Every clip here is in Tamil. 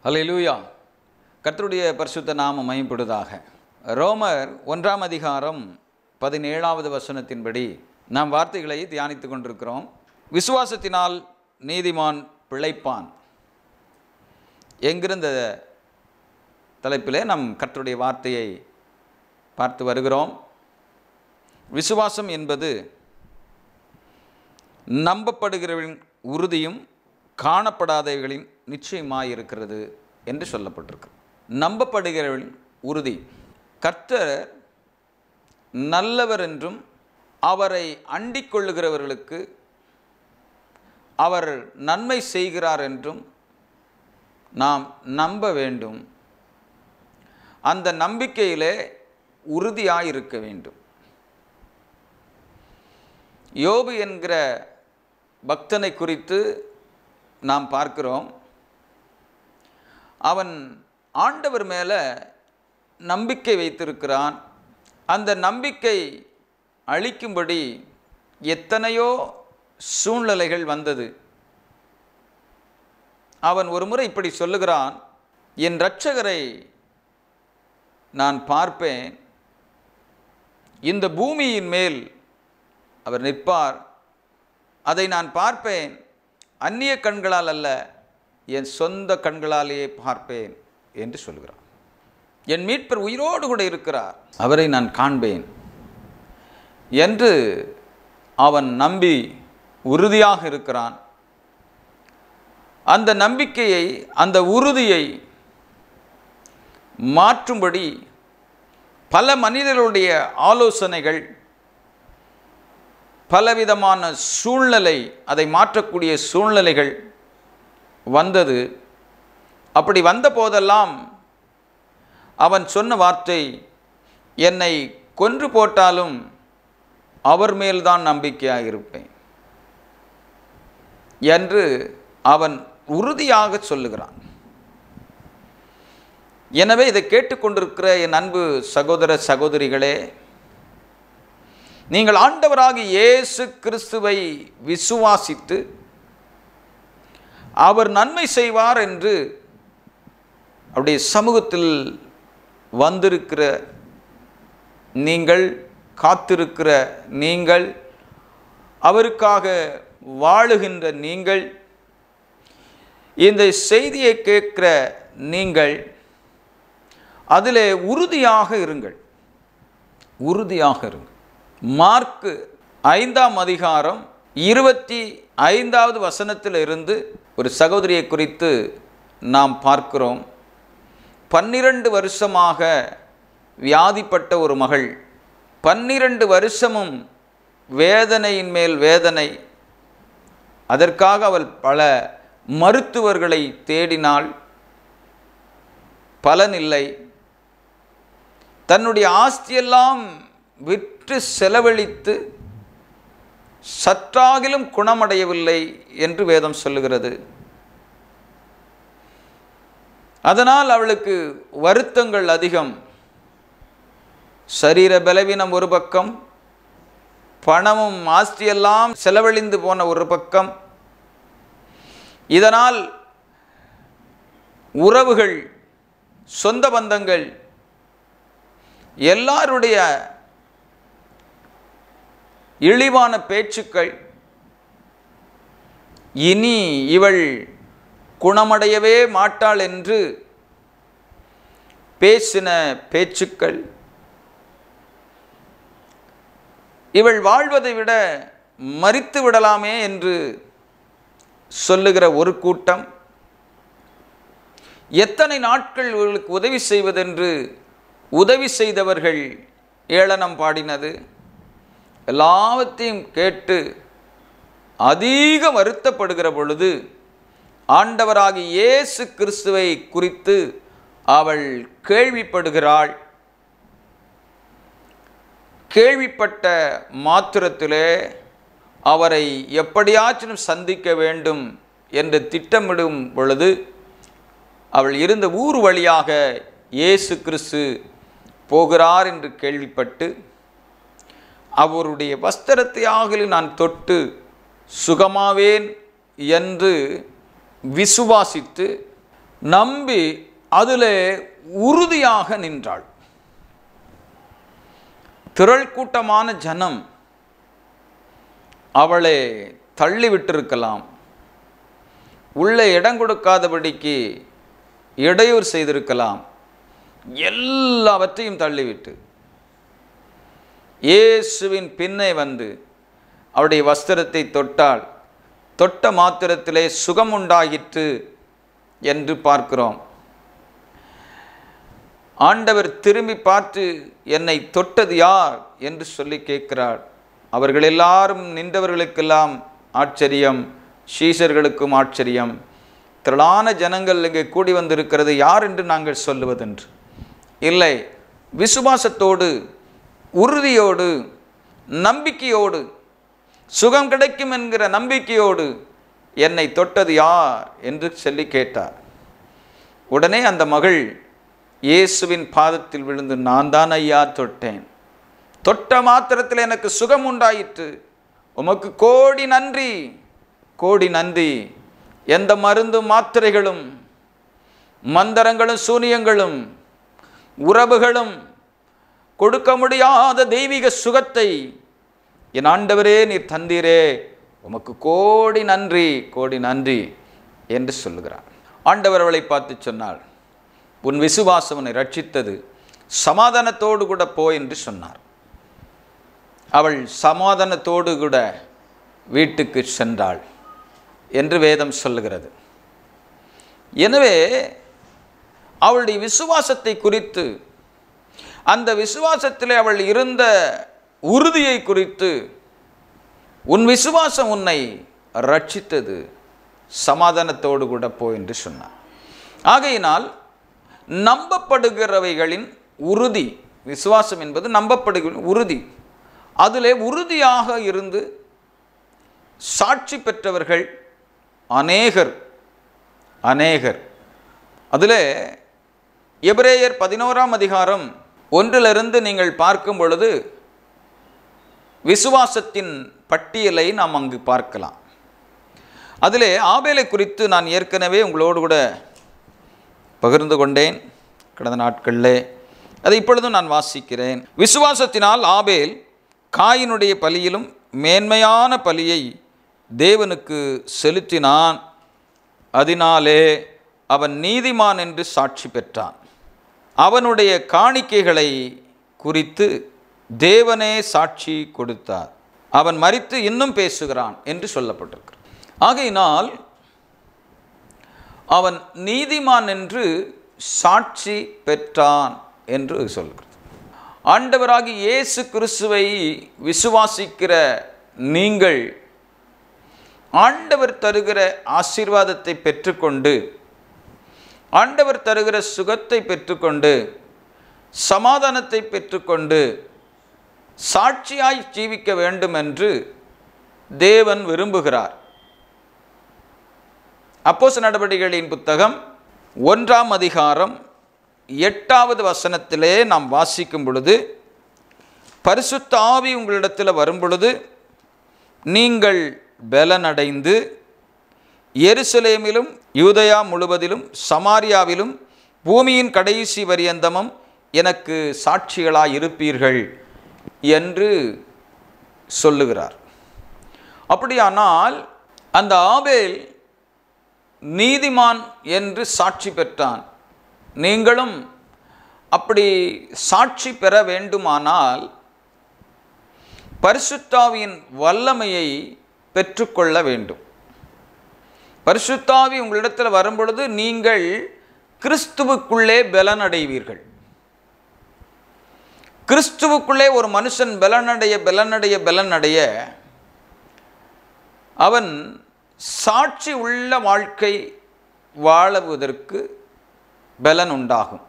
ஹalleluya கர்த்தருடைய பரிசுத்த நாமம் மயப்படுவதாக ரோமர் ஒன்றாம் அதிகாரம் பதினேழாவது வசனத்தின்படி நாம் வார்த்தைகளை தியானித்து கொண்டிருக்கிறோம் விசுவாசத்தினால் நீதிமான் பிழைப்பான் என்கிற தலைப்பிலே நாம் கர்த்தருடைய வார்த்தையை பார்த்து வருகிறோம் விசுவாசம் என்பது நம்பப்படுகிறவர்களின் உறுதியும் காணப்படாதவைகளின் நிச்சயமாயிருக்கிறது என்று சொல்லப்பட்டிருக்கு நம்பப்படுகிறவர்களின் உறுதி கர்த்தர் நல்லவர் என்றும் அவரை அண்டிக் கொள்ளுகிறவர்களுக்கு அவர் நன்மை செய்கிறார் என்றும் நாம் நம்ப வேண்டும் அந்த நம்பிக்கையிலே உறுதியாயிருக்க வேண்டும் யோபு என்கிற பக்தனை குறித்து நாம் பார்க்கிறோம் அவன் ஆண்டவர் மேலே நம்பிக்கை வைத்திருக்கிறான் அந்த நம்பிக்கை அழிக்கும்படி எத்தனையோ சூழ்நிலைகள் வந்தது அவன் ஒரு முறை இப்படி சொல்லுகிறான் என் இரட்சகரை நான் பார்ப்பேன் இந்த பூமியின் மேல் அவர் நிற்பார் அதை நான் பார்ப்பேன் அந்நிய கண்களால் அல்ல என் சொந்த கண்களாலேயே பார்ப்பேன் என்று சொல்கிறார் என் மீட்பர் உயிரோடு கூட இருக்கிறார் அவரை நான் காண்பேன் என்று அவன் நம்பி உறுதியாக இருக்கிறான் அந்த நம்பிக்கையை அந்த உறுதியை மாற்றும்படி பல மனிதர்களுடைய ஆலோசனைகள் பலவிதமான சூழ்நிலை அதை மாற்றக்கூடிய சூழ்நிலைகள் வந்தது அப்படி வந்த போதெல்லாம் அவன் சொன்ன வார்த்தை என்னை கொன்று போட்டாலும் அவர் மேல்தான் நம்பிக்கையாக இருப்பேன் என்று அவன் உறுதியாக சொல்லுகிறான் எனவே இதை கேட்டுக்கொண்டிருக்கிற என் அன்பு சகோதர சகோதரிகளே நீங்கள் ஆண்டவராக இயேசு கிறிஸ்துவை விசுவாசித்து அவர் நன்மை செய்வார் என்று அவருடைய சமூகத்தில் வந்திருக்கிற நீங்கள் காத்திருக்கிற நீங்கள் அவருக்காக வாழுகின்ற நீங்கள் இந்த செய்தியை கேட்கிற நீங்கள் அதிலே உறுதியாக இருங்கள் உறுதியாக இருங்கள் மார்க்கு ஐந்தாம் அதிகாரம் இருபத்தி ஐந்தாவது வசனத்தில் இருந்து ஒரு சகோதரியை குறித்து நாம் பார்க்கிறோம் பன்னிரண்டு வருஷமாக வியாதிப்பட்ட ஒரு மகள் பன்னிரண்டு வருஷமும் வேதனையின் மேல் வேதனை அதற்காக அவள் பல மருத்துவர்களை தேடினாள் பலனில்லை தன்னுடைய ஆஸ்தியெல்லாம் விற்று செலவழித்து சற்றாகிலும் குணமடையவில்லை என்று வேதம் சொல்லுகிறது அதனால் அவளுக்கு வருத்தங்கள் அதிகம் சரீர பலவீனம் ஒரு பக்கம் பணமும் ஆஸ்தியெல்லாம் செலவழிந்து போன ஒரு பக்கம் இதனால் உறவுகள் சொந்த பந்தங்கள் எல்லாருடைய இழிவான பேச்சுக்கள் இனி இவள் குணமடையவே மாட்டாள் என்று பேசின பேச்சுக்கள் இவள் வாழ்வதை விட மறித்து விடலாமே என்று சொல்லுகிற ஒரு கூட்டம் எத்தனை நாட்கள் இவர்களுக்கு உதவி செய்வதென்று உதவி செய்தவர்கள் ஏளனம் பாடினது எல்லாவற்றையும் கேட்டு அதிக வருத்தப்படுகிற பொழுது ஆண்டவராகி இயேசு கிறிஸ்துவை குறித்து அவள் கேள்விப்படுகிறாள் கேள்விப்பட்ட மாத்திரத்திலே அவரை எப்படியாச்சும் சந்திக்க வேண்டும் என்று திட்டமிடும் பொழுது அவள் இருந்த ஊர் வழியாக இயேசு கிறிஸ்து போகிறார் என்று கேள்விப்பட்டு அவருடைய வஸ்திரத்தையாக நான் தொட்டு சுகமாவேன் என்று விசுவாசித்து நம்பி அதிலே உறுதியாக நின்றாள் திரள் கூட்டமான ஜனம் அவளை தள்ளிவிட்டிருக்கலாம் உள்ளே இடம் கொடுக்காதபடிக்கு இடையூறு செய்திருக்கலாம் எல்லாவற்றையும் தள்ளிவிட்டு இயேசுவின் பின்னே வந்து அவருடைய வஸ்திரத்தை தொட்டால் தொட்ட மாத்திரத்திலே சுகம் உண்டாயிற்று என்று பார்க்கிறோம் ஆண்டவர் திரும்பி பார்த்து என்னை தொட்டது யார் என்று சொல்லி கேட்கிறார் அவர்கள் எல்லாரும் நின்றவர்களுக்கெல்லாம் ஆச்சரியம் சீஷர்களுக்கும் ஆச்சரியம் திரளான ஜனங்கள் இங்கே கூடி வந்திருக்கிறது யார் என்று நாங்கள் சொல்லுவதென்று இல்லை விசுவாசத்தோடு உறுதியோடு நம்பிக்கையோடு சுகம் கிடைக்கும் என்கிற நம்பிக்கையோடு என்னை தொட்டது யார் என்று சொல்லி கேட்டார் உடனே அந்த மகள் இயேசுவின் பாதத்தில் விழுந்து நான் தான் ஐயா தொட்டேன் தொட்ட மாத்திரத்தில் எனக்கு சுகம் உண்டாயிற்று உமக்கு கோடி நன்றி கோடி நன்றி எந்த மருந்தும் மாத்திரைகளும் மந்திரங்களும் சூனியங்களும் உறவுகளும் கொடுக்க முடியாத தெய்வீக சுகத்தை என் ஆண்டவரே நீர் தந்தீரே உமக்கு கோடி நன்றி கோடி நன்றி என்று சொல்லுகிறார் ஆண்டவர் அவளை பார்த்து சொன்னாள் உன் விசுவாசம் உன்னை ரட்சித்தது சமாதானத்தோடு கூட போ என்று சொன்னார் அவள் சமாதானத்தோடு கூட வீட்டுக்கு சென்றாள் என்று வேதம் சொல்லுகிறது எனவே அவளுடைய விசுவாசத்தை குறித்து அந்த விசுவாசத்திலே அவள் இருந்த உறுதியை குறித்து உன் விசுவாசம் உன்னை ரட்சித்தது சமாதானத்தோடு கூட போ என்று சொன்னார் ஆகையினால் நம்பப்படுகிறவைகளின் உறுதி விசுவாசம் என்பது நம்பப்படுகிற உறுதி அதிலே உறுதியாக இருந்து சாட்சி பெற்றவர்கள் அநேகர் அநேகர் அதில் எபிரேயர் பதினோராம் அதிகாரம் ஒன்றிலிருந்து நீங்கள் பார்க்கும் பொழுது விசுவாசத்தின் பட்டியலை நாம் அங்கு பார்க்கலாம் அதிலே ஆபேலை குறித்து நான் ஏற்கனவே உங்களோடு கூட பகிர்ந்து கொண்டேன் கடந்த நாட்களிலே அதை இப்பொழுதும் நான் வாசிக்கிறேன் விசுவாசத்தினால் ஆபேல் காயினுடைய பலியிலும் மேன்மையான பலியை தேவனுக்கு செலுத்தினான் அதனாலே அவன் நீதிமான் என்று சாட்சி பெற்றான் அவனுடைய காணிக்கைகளை குறித்து தேவனே சாட்சி கொடுத்தார் அவன் மரித்து இன்னும் பேசுகிறான் என்று சொல்லப்பட்டிருக்கிறார் ஆகையினால் அவன் நீதிமான் என்று சாட்சி பெற்றான் என்று சொல்கிறது ஆண்டவராகி இயேசு கிறிஸ்துவை விசுவாசிக்கிற நீங்கள் ஆண்டவர் தருகிற ஆசீர்வாதத்தை பெற்றுக்கொண்டு ஆண்டவர் தருகிற சுகத்தை பெற்றுக்கொண்டு சமாதானத்தை பெற்றுக்கொண்டு சாட்சியாய் ஜீவிக்க வேண்டும் என்று தேவன் விரும்புகிறார் அப்போஸ் நடவடிக்கைகளின் புத்தகம் ஒன்றாம் அதிகாரம் எட்டாவது வசனத்திலே நாம் வாசிக்கும் பொழுது பரிசுத்த ஆவி உங்களிடத்தில் வரும் பொழுது நீங்கள் பலனடைந்து எருசலேமிலும் யூதயா முழுவதிலும் சமாரியாவிலும் பூமியின் கடைசி பரியந்தமும் எனக்கு சாட்சிகளாய் இருப்பீர்கள் என்று சொல்லுகிறார் அப்படியானால் அந்த ஆபேல் நீதிமான் என்று சாட்சி பெற்றான் நீங்களும் அப்படி சாட்சி பெற வேண்டுமானால் பரிசுத்தாவியின் வல்லமையை பெற்றுக்கொள்ள வேண்டும் பரிசுத்தாவி உங்களிடத்தில் வரும்பொழுது நீங்கள் கிறிஸ்துவுக்குள்ளே பலனடைவீர்கள் கிறிஸ்துவுக்குள்ளே ஒரு மனுஷன் பலனடைய பலனடைய பலனடைய அவன் சாட்சி உள்ள வாழ்க்கை வாழுவதற்கு பலன் உண்டாகும்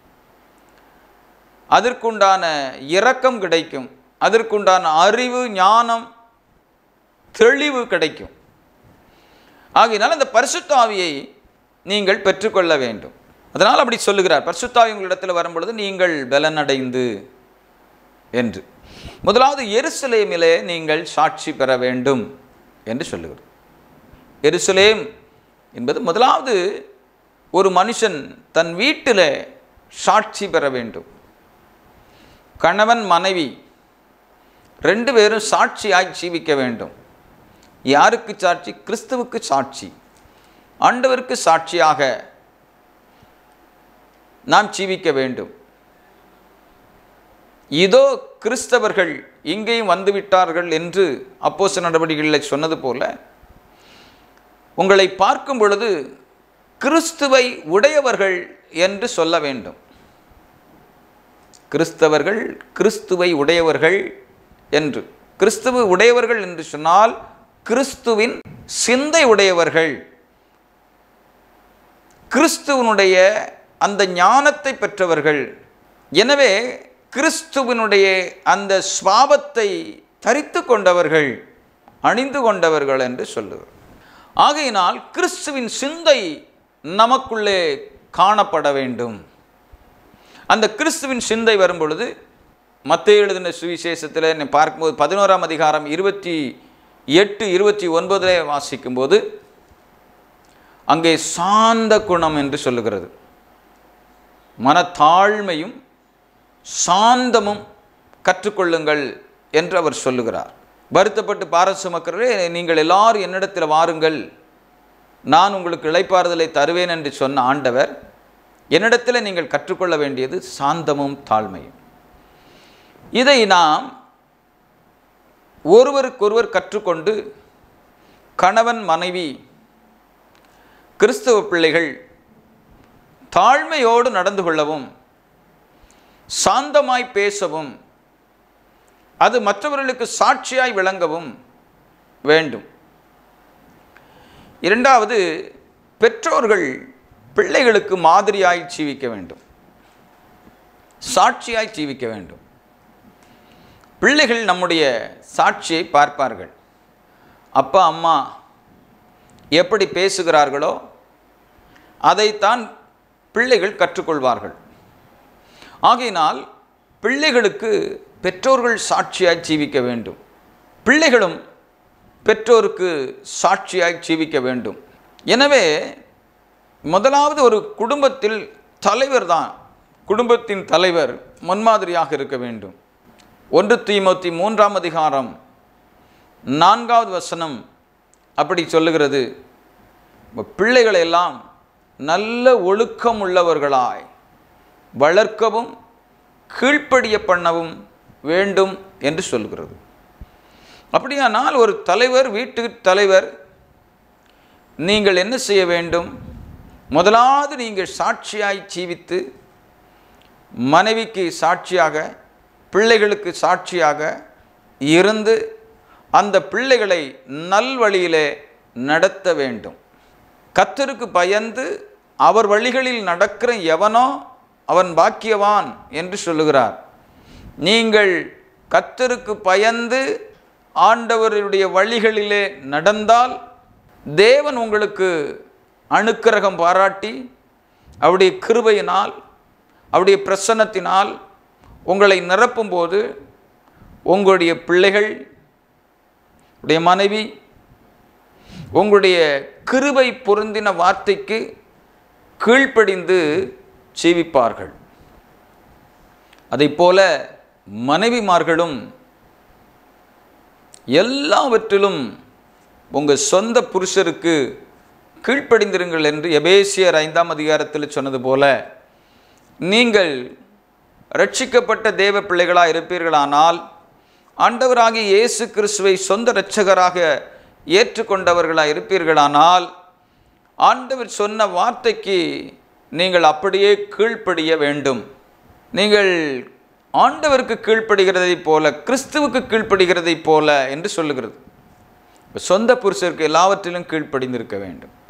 அதற்குண்டான இரக்கம் கிடைக்கும் அதற்குண்டான அறிவு ஞானம் தெளிவு கிடைக்கும் ஆகையினால் அந்த பரிசுத்தாவியை நீங்கள் பெற்றுக்கொள்ள வேண்டும் அதனால் அப்படி சொல்லுகிறார் பரிசுத்தாவி உங்களிடத்தில் வரும்பொழுது நீங்கள் பலனடைந்து என்று முதலாவது எருசலேமிலே நீங்கள் சாட்சி பெற வேண்டும் என்று சொல்லுகிறது எருசலேம் என்பது முதலாவது ஒரு மனுஷன் தன் வீட்டில் சாட்சி பெற வேண்டும் கணவன் மனைவி ரெண்டு பேரும் சாட்சியாய் ஜீவிக்க வேண்டும் யாருக்கு சாட்சி கிறிஸ்துவுக்கு சாட்சி ஆண்டவருக்கு சாட்சியாக நாம் ஜீவிக்க வேண்டும் இதோ கிறிஸ்தவர்கள் இங்கேயும் வந்துவிட்டார்கள் என்று அப்போச நடவடிக்கைகளில் சொன்னது போல உங்களை பார்க்கும் பொழுது கிறிஸ்துவை உடையவர்கள் என்று சொல்ல வேண்டும் கிறிஸ்தவர்கள் கிறிஸ்துவை உடையவர்கள் என்று கிறிஸ்துவ உடையவர்கள் என்று சொன்னால் கிறிஸ்துவின் சிந்தை உடையவர்கள் கிறிஸ்துவனுடைய அந்த ஞானத்தை பெற்றவர்கள் எனவே கிறிஸ்துவனுடைய அந்த சுவாபத்தை தரித்து கொண்டவர்கள் அணிந்து கொண்டவர்கள் என்று சொல்லுவர் ஆகையினால் கிறிஸ்துவின் சிந்தை நமக்குள்ளே காணப்பட வேண்டும் அந்த கிறிஸ்துவின் சிந்தை வரும் பொழுது மத்திய எழுதின சுவிசேஷத்தில் நீ பார்க்கும்போது பதினோராம் அதிகாரம் இருபத்தி எட்டு இருபத்தி ஒன்பதில் வாசிக்கும்போது அங்கே சாந்த குணம் என்று சொல்லுகிறது மனத்தாழ்மையும் சாந்தமும் கற்றுக்கொள்ளுங்கள் என்று அவர் சொல்லுகிறார் வருத்தப்பட்டு பார சுமக்கிறே நீங்கள் எல்லாரும் என்னிடத்தில் வாருங்கள் நான் உங்களுக்கு இளைப்பாறுதலை தருவேன் என்று சொன்ன ஆண்டவர் என்னிடத்தில் நீங்கள் கற்றுக்கொள்ள வேண்டியது சாந்தமும் தாழ்மையும் இதை நாம் ஒருவருக்கொருவர் கற்றுக்கொண்டு கணவன் மனைவி கிறிஸ்தவ பிள்ளைகள் தாழ்மையோடு நடந்து கொள்ளவும் சாந்தமாய் பேசவும் அது மற்றவர்களுக்கு சாட்சியாய் விளங்கவும் வேண்டும் இரண்டாவது பெற்றோர்கள் பிள்ளைகளுக்கு மாதிரியாய் ஜீவிக்க வேண்டும் சாட்சியாய் ஜீவிக்க வேண்டும் பிள்ளைகள் நம்முடைய சாட்சியை பார்ப்பார்கள் அப்பா அம்மா எப்படி பேசுகிறார்களோ அதைத்தான் பிள்ளைகள் கற்றுக்கொள்வார்கள் ஆகையினால் பிள்ளைகளுக்கு பெற்றோர்கள் சாட்சியாய் ஜீவிக்க வேண்டும் பிள்ளைகளும் பெற்றோருக்கு சாட்சியாய் ஜீவிக்க வேண்டும் எனவே முதலாவது ஒரு குடும்பத்தில் தலைவர் தான் குடும்பத்தின் தலைவர் முன்மாதிரியாக இருக்க வேண்டும் ஒன்று தீமோத்தி மூன்றாம் அதிகாரம் நான்காவது வசனம் அப்படி சொல்லுகிறது பிள்ளைகளை எல்லாம் நல்ல ஒழுக்கம் உள்ளவர்களாய் வளர்க்கவும் கீழ்ப்படிய பண்ணவும் வேண்டும் என்று சொல்கிறது அப்படியானால் ஒரு தலைவர் வீட்டு தலைவர் நீங்கள் என்ன செய்ய வேண்டும் முதலாவது நீங்கள் சாட்சியாய் ஜீவித்து மனைவிக்கு சாட்சியாக பிள்ளைகளுக்கு சாட்சியாக இருந்து அந்த பிள்ளைகளை நல்வழியிலே நடத்த வேண்டும் கத்தருக்கு பயந்து அவர் வழிகளில் நடக்கிற எவனோ அவன் பாக்கியவான் என்று சொல்லுகிறார் நீங்கள் கத்தருக்கு பயந்து ஆண்டவருடைய வழிகளிலே நடந்தால் தேவன் உங்களுக்கு அனுக்கிரகம் பாராட்டி அவருடைய கிருபையினால் அவருடைய பிரசன்னத்தினால் உங்களை நிரப்பும்போது உங்களுடைய பிள்ளைகள் உடைய மனைவி உங்களுடைய கிருபை பொருந்தின வார்த்தைக்கு கீழ்ப்படிந்து ஜீவிப்பார்கள் அதைப்போல மனைவிமார்களும் எல்லாவற்றிலும் உங்கள் சொந்த புருஷருக்கு கீழ்ப்படிந்திருங்கள் என்று எபேசியர் ஐந்தாம் அதிகாரத்தில் சொன்னது போல நீங்கள் ரட்சிக்கப்பட்ட தேவ பிள்ளைகளாக இருப்பீர்களானால் ஆண்டவராகிய இயேசு கிறிஸ்துவை சொந்த இரட்சகராக ஏற்றுக்கொண்டவர்களாக இருப்பீர்களானால் ஆண்டவர் சொன்ன வார்த்தைக்கு நீங்கள் அப்படியே கீழ்ப்படிய வேண்டும் நீங்கள் ஆண்டவருக்கு கீழ்ப்படுகிறதைப் போல கிறிஸ்துவுக்கு கீழ்ப்படுகிறதைப் போல என்று சொல்லுகிறது சொந்த புருஷருக்கு எல்லாவற்றிலும் கீழ்ப்படிந்திருக்க வேண்டும்